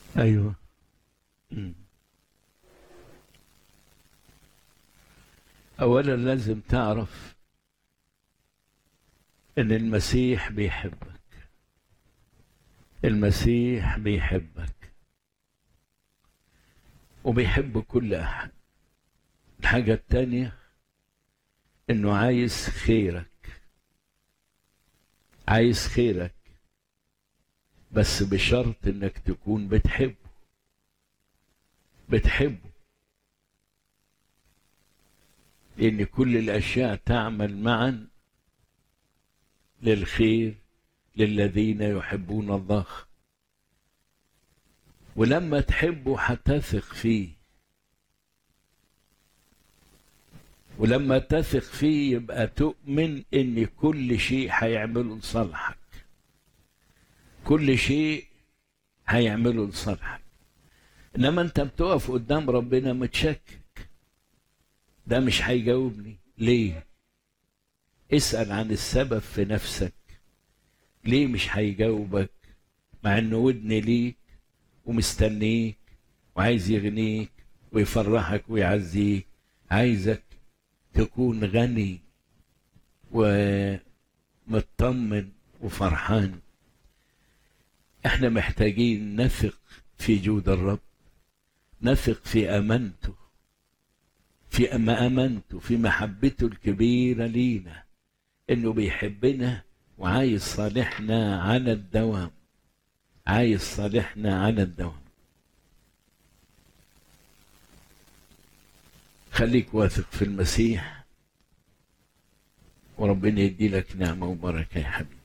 ايوه مم. اولا لازم تعرف ان المسيح بيحبك المسيح بيحبك وبيحب كل احد الحاجه التانيه انه عايز خيرك عايز خيرك بس بشرط انك تكون بتحبه بتحبه لان كل الاشياء تعمل معا للخير للذين يحبون الله ولما تحبه هتثق فيه ولما تثق فيه يبقى تؤمن ان كل شيء هيعمله لصالحك كل شيء هيعمله لصالحك انما انت بتقف قدام ربنا متشكك ده مش هيجاوبني ليه اسال عن السبب في نفسك ليه مش هيجاوبك مع انه ودن ليك ومستنيك وعايز يغنيك ويفرحك ويعزيك عايزك تكون غني ومطمن وفرحان احنا محتاجين نثق في جود الرب نثق في امانته في أما امانته في محبته الكبيره لينا انه بيحبنا وعايز صالحنا على الدوام عايز صالحنا على الدوام خليك واثق في المسيح وربنا يدي لك نعمه وبركه يا حبيبي